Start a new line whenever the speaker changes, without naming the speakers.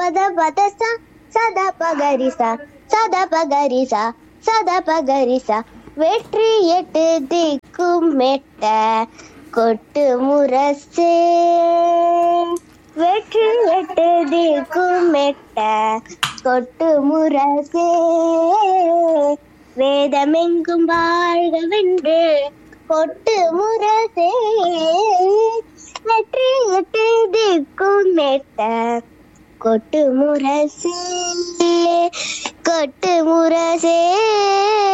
பத பத சா சத பகரிசா சத பகரிசா சத பகரிசா வெற்றி எட்டு திக்கும் மெட்ட கொட்டு முரசே வெற்றி எட்டு திக்கும் மெட்ட கொட்டு முரசே வேதமெங்கும் வாழ்கவென்று கொட்டு முரசே வெற்றி எட்டு திக்கும் மெட்ட கொட்டு முரசே கொட்டு முரசே